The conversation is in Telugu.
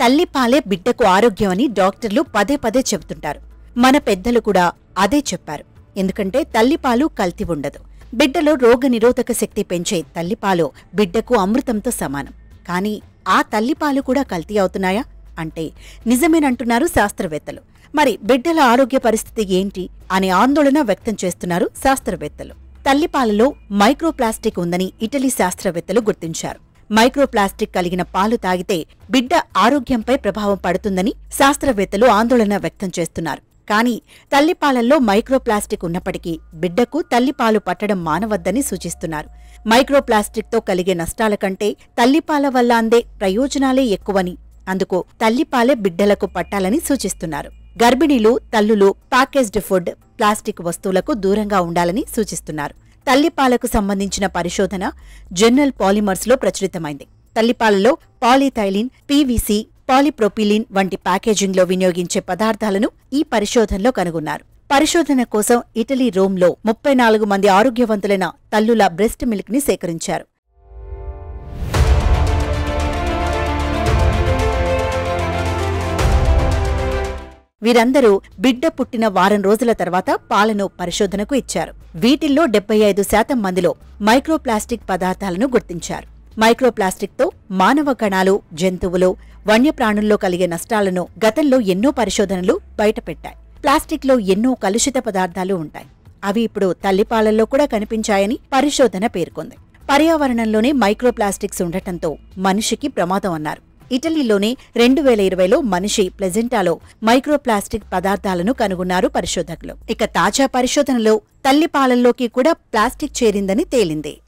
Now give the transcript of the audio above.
తల్లిపాలే బిడ్డకు ఆరోగ్యం అని డాక్టర్లు పదే పదే చెబుతుంటారు మన పెద్దలు కూడా అదే చెప్పారు ఎందుకంటే తల్లిపాలు కల్తీ ఉండదు బిడ్డలో రోగ నిరోధక శక్తి పెంచే తల్లిపాలు బిడ్డకు అమృతంతో సమానం కానీ ఆ తల్లిపాలు కూడా కల్తీ అవుతున్నాయా అంటే నిజమేనంటున్నారు శాస్త్రవేత్తలు మరి బిడ్డల ఆరోగ్య పరిస్థితి ఏంటి అనే ఆందోళన వ్యక్తం చేస్తున్నారు శాస్త్రవేత్తలు తల్లిపాలలో మైక్రోప్లాస్టిక్ ఉందని ఇటలీ శాస్త్రవేత్తలు గుర్తించారు మైక్రోప్లాస్టిక్ కలిగిన పాలు తాగితే బిడ్డ ఆరోగ్యంపై ప్రభావం పడుతుందని శాస్త్రవేత్తలు ఆందోళన వ్యక్తం చేస్తున్నారు కానీ తల్లిపాలల్లో మైక్రోప్లాస్టిక్ ఉన్నప్పటికీ బిడ్డకు తల్లిపాలు పట్టడం మానవద్దని సూచిస్తున్నారు మైక్రోప్లాస్టిక్తో కలిగే నష్టాల కంటే తల్లిపాల వల్ల అందే ప్రయోజనాలే ఎక్కువని అందుకు తల్లిపాలే బిడ్డలకు పట్టాలని సూచిస్తున్నారు గర్భిణీలు తల్లులు ప్యాకేజ్డ్ ఫుడ్ ప్లాస్టిక్ వస్తువులకు దూరంగా ఉండాలని సూచిస్తున్నారు తల్లిపాలకు సంబంధించిన పరిశోధన జర్నల్ పాలిమర్స్ లో ప్రచురితమైంది తల్లిపాలలో పాలిథైలిన్ పీవీసీ పాలిప్రొపిలిన్ వంటి ప్యాకేజింగ్లో వినియోగించే పదార్థాలను ఈ పరిశోధనలో కనుగొన్నారు పరిశోధన కోసం ఇటలీ రోమ్లో ముప్పై నాలుగు మంది ఆరోగ్యవంతులైన తల్లుల బ్రెస్ట్ మిల్క్ ని సేకరించారు వీరందరూ బిడ్డ పుట్టిన వారం రోజుల తర్వాత పాలను పరిశోధనకు ఇచ్చారు వీటిల్లో డెబ్బై ఐదు శాతం మందిలో మైక్రోప్లాస్టిక్ పదార్థాలను గుర్తించారు మైక్రోప్లాస్టిక్తో మానవ కణాలు జంతువులు వన్యప్రాణుల్లో కలిగే నష్టాలను గతంలో ఎన్నో పరిశోధనలు బయటపెట్టాయి ప్లాస్టిక్లో ఎన్నో కలుషిత పదార్థాలు ఉంటాయి అవి ఇప్పుడు తల్లిపాలల్లో కూడా కనిపించాయని పరిశోధన పేర్కొంది పర్యావరణంలోనే మైక్రోప్లాస్టిక్స్ ఉండటంతో మనిషికి ప్రమాదం అన్నారు ఇటలీలోనే రెండు వేల ఇరవైలో మనిషి ప్లెజెంటాలో మైక్రోప్లాస్టిక్ పదార్థాలను కనుగొన్నారు పరిశోధకులు ఇక తాజా పరిశోధనలో తల్లిపాలల్లోకి కూడా ప్లాస్టిక్ చేరిందని తేలింది